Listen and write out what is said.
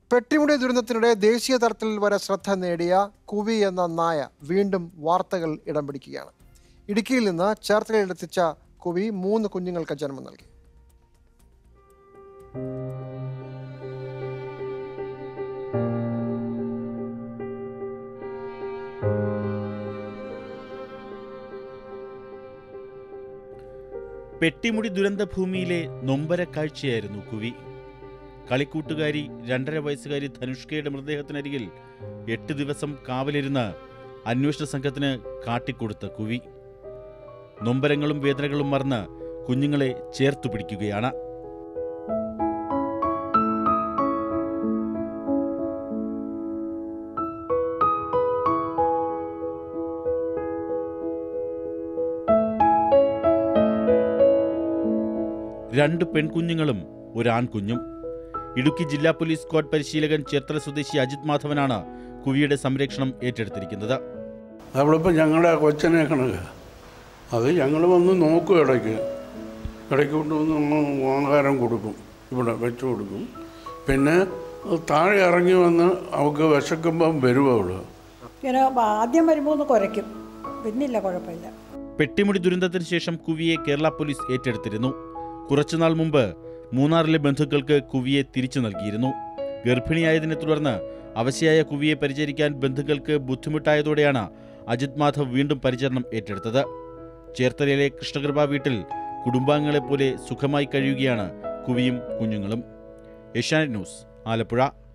പെട്ടിമുടി ദുരന്തത്തിനിടെ ദേശീയ തലത്തിൽ വരെ ശ്രദ്ധ നേടിയ കുവി എന്ന നായ വീണ്ടും വാർത്തകൾ ഇടം പിടിക്കുകയാണ് ഇടുക്കിയിൽ നിന്ന് ചേർത്തലയിലെത്തിച്ച കുവി മൂന്ന് കുഞ്ഞുങ്ങൾക്ക് ജന്മം നൽകി പെട്ടിമുടി ദുരന്തഭൂമിയിലെ നൊമ്പര കാഴ്ചയായിരുന്നു കുവി കളിക്കൂട്ടുകാരി രണ്ടര വയസ്സുകാരി ധനുഷ്കയുടെ മൃതദേഹത്തിനരികിൽ എട്ട് ദിവസം കാവലിരുന്ന് അന്വേഷണ സംഘത്തിന് കാട്ടിക്കൊടുത്ത കുവി നൊമ്പരങ്ങളും വേദനകളും മറന്ന് കുഞ്ഞുങ്ങളെ ചേർത്തു പിടിക്കുകയാണ് രണ്ട് പെൺകുഞ്ഞുങ്ങളും ഒരു ആൺകുഞ്ഞും ഇടുക്കി ജില്ലാ പോലീസ് സ്ക്വാഡ് പരിശീലകൻ ചേർത്തല സ്വദേശി അജിത് മാധവനാണ് കുവിയുടെ സംരക്ഷണം ഏറ്റെടുത്തിരിക്കുന്നത് അവളിപ്പോൾ ഞങ്ങളുടെ കൊച്ചനെ കണക്ക് അത് ഞങ്ങൾ വന്ന് നോക്കും ഇടയ്ക്ക് ഇടയ്ക്ക് കൊണ്ടുവന്ന് നമ്മൾ ആഹാരം കൊടുക്കും ഇവിടെ വെച്ച് കൊടുക്കും പിന്നെ താഴെ ഇറങ്ങി വന്ന് അവൾക്ക് വിശക്കുമ്പം വരും അവൾ ഇങ്ങനെ ആദ്യം വരുമ്പോൾ ഒന്ന് കുരയ്ക്കും പിന്നില്ല കുഴപ്പമില്ല പെട്ടിമുടി ദുരന്തത്തിന് ശേഷം കുവിയെ കേരള പോലീസ് ഏറ്റെടുത്തിരുന്നു കുറച്ചുനാൾ മുമ്പ് മൂന്നാറിലെ ബന്ധുക്കൾക്ക് കുവിയെ തിരിച്ചു നൽകിയിരുന്നു ഗർഭിണിയായതിനെ തുടർന്ന് അവശയായ കുവിയെ പരിചരിക്കാൻ ബന്ധുക്കൾക്ക് ബുദ്ധിമുട്ടായതോടെയാണ് അജിത് മാധവ് വീണ്ടും പരിചരണം ഏറ്റെടുത്തത് ചേർത്തലയിലെ കൃഷ്ണകൃപ വീട്ടിൽ കുടുംബാംഗങ്ങളെപ്പോലെ സുഖമായി കഴിയുകയാണ് കുവിയും കുഞ്ഞുങ്ങളും ഏഷ്യാനെറ്റ് ന്യൂസ് ആലപ്പുഴ